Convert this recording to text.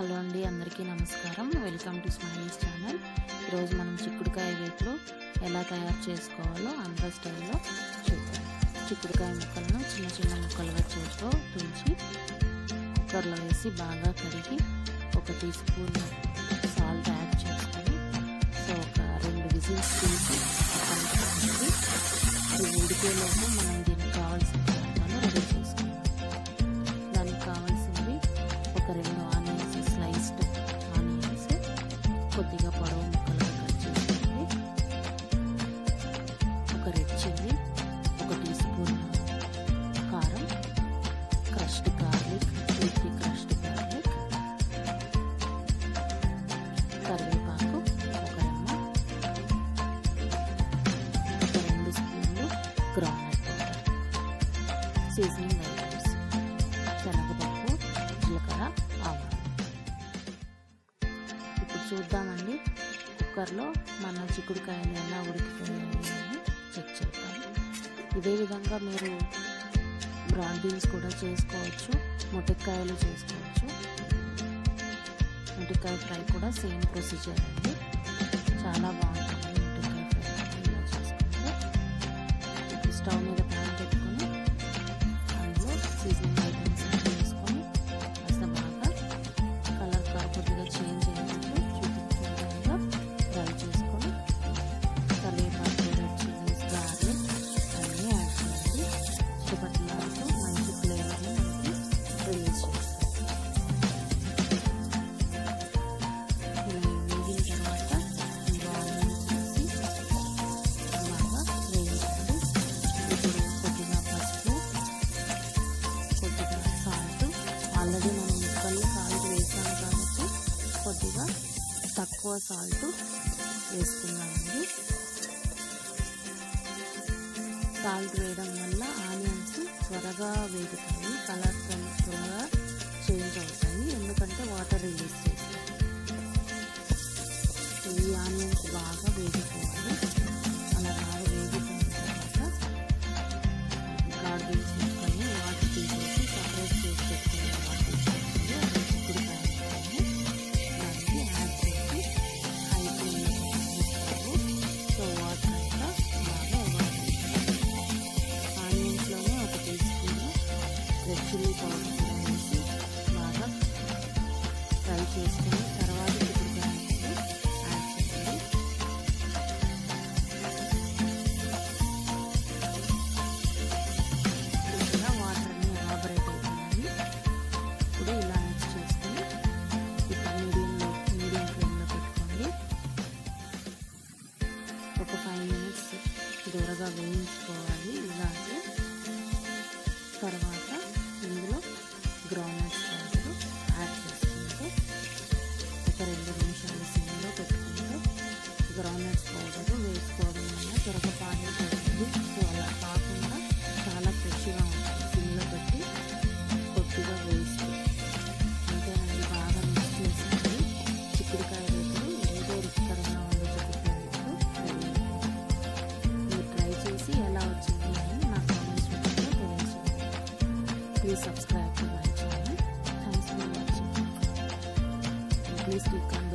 hello అండి అందరికీ నమస్కారం వెల్కమ్ టు స్మైలీస్ ఛానల్ ఈరోజు మనం చిక్కుడుకాయ వేపులు ఎలా తయారు చేసుకోవాలో ఆంధ్ర స్టైల్లో చూద్దాం చిక్కుడుకాయ ముక్కలను చిన్న చిన్న ముక్కలుగా చేతితో తుంచి కుక్కర్లో వేసి బాగా కడిగి ఒక టీ స్పూన్ సాల్ట్ యాడ్ చేసుకొని సో ఒక రెండు విజిల్స్ తీసి పక్కన పెట్టుకోండి ఇది ఉడికేలోపు మనం దీనికి కావాల్సిన పదార్థాలు రెడీ చేసుకుందాం దానికి కావాల్సింది ఒక రెండు ఆనియన్స్ స్లైస్డ్ ఆనియన్స్ కొద్దిగా పొడవు ముక్కలుగా కట్ చేసుకోండి ఒక రెడ్ చిల్లీ ఒక టీ స్పూన్ కారం crushed garlic two three crushed garlic కరివేపాకు ఒక రెమ్మ ఒక రెండు స్పూన్లు గ్రౌండ్నట్ పౌడర్ సీజనింగ్ ఐటమ్స్ శనగపప్పు జీలకర్ర ఆవాలు ఇప్పుడు చూద్దామండి కుక్కర్లో మన చిక్కుడుకాయలు ఎలా ఉడికిపోయాయని చెక్ చేద్దాం ఇదే విధంగా మీరు బ్రాడ్ బీన్స్ కూడా చేసుకోవచ్చు మొట్టకాయలు చేసుకోవచ్చు మొట్టకాయ ఫ్రై కూడా సేమ్ ప్రొసీజర్ అండి చాలా బాగుంటుంది మొట్టకాయ ఫ్రై ఇలా చేసుకుంటే ఇప్పుడు స్టవ్ మీద ప్యాన్ పెట్టుకొని అందులో సీజనింగ్ ఐటమ్స్ వేసుకొని కాస్త బాగా కలర్ కొద్దిగా చేంజ్ అయ్యేటట్టు చూపించేలాగా ఫ్రై చేసుకొని కరివేపాకు రెడ్ చిల్లీస్ గార్లిక్ అన్నీ యాడ్ చేయండి చిటపట్లాడుతూ మంచి ఫ్లేవర్ని మనకి రిలీజ్ చేస్తాయి ఇలా వేగిన తర్వాత ఇందులో ఆనియన్స్ వేసి బాగా వేయించండి ఇప్పుడు కొద్దిగా పసుపు కొద్దిగా సాల్ట్ ఆల్రెడీ మనం ముక్కల్లో సాల్ట్ వేసాం కాబట్టి కొద్దిగా తక్కువ సాల్ట్ వేసుకున్నామండి సాల్ట్ వేయడం వల్ల ఆనియన్స్ త్వరగా వేగుతాయి కలర్ త్వరగా చేంజ్ అవుతాయి ఎందుకంటే వాటర్ రిలీజ్ చేస్తాయి ఈ ఆనియన్స్ బాగా వేగిపోవాలి అలా బాగా వేగిపోయిన తర్వాత గాడ్ బీన్స్ ముక్కల్ని వాటర్ తీసేసి సపరేట్ చేసి పెట్టుకున్న వాటర్ తీసుకొని అది చిక్కుడుకాయ ముక్కల్ని దానికి యాడ్ చేసి హై ఫ్లేమ్లో పెట్టేసుకోవాలి సో వాటర్ అంతా బాగా ఇవ్వాలి ఆనియన్స్లోనే ఒక teaspoon red chilli powder కూడా వేసి బాగా ఫ్రై చేసుకొని తర్వాత చిక్కుడుకాయ ముక్కలు యాడ్ చేయండి ఇలా వాటర్ని ఎవాబరేట్ అయిపోయింది ఇప్పుడు ఇలా మిక్స్ చేసుకొని ఇప్పుడు మీడియంలో మీడియం ఫ్లేమ్లో పెట్టుకోండి ఒక ఫైవ్ మినిట్స్ దూరగా వేయించుకోవాలి ఇలాగే తర్వాత ఇందులో గ్రౌండ్నట్స్ పౌడర్ యాడ్ చేసుకుంటూ ఒక రెండు నిమిషాలు సిమ్లో పెట్టుకుంటూ గ్రౌండ్నట్స్ పౌడర్ వేసుకోవడం వల్ల త్వరగా పాడైపోతుంది సో అలా కాకుండా చాలా ఫ్రెష్గా ఉంటుంది సిమ్లో పెట్టి కొద్దిగా వేస్ట్ అంతేనండి బాగా మిక్స్ చేసింది చిక్కుడుకాయ రేపులు ఎంతో రుచికరంగా ఉండే చిక్కుడుకాయ రేపులు రెడీ మీరు ట్రై చేసి ఎలా వచ్చింది అని నా కామెంట్స్ రూపంలో తెలియజేయండి please subscribe to my channel thanks for watching please click on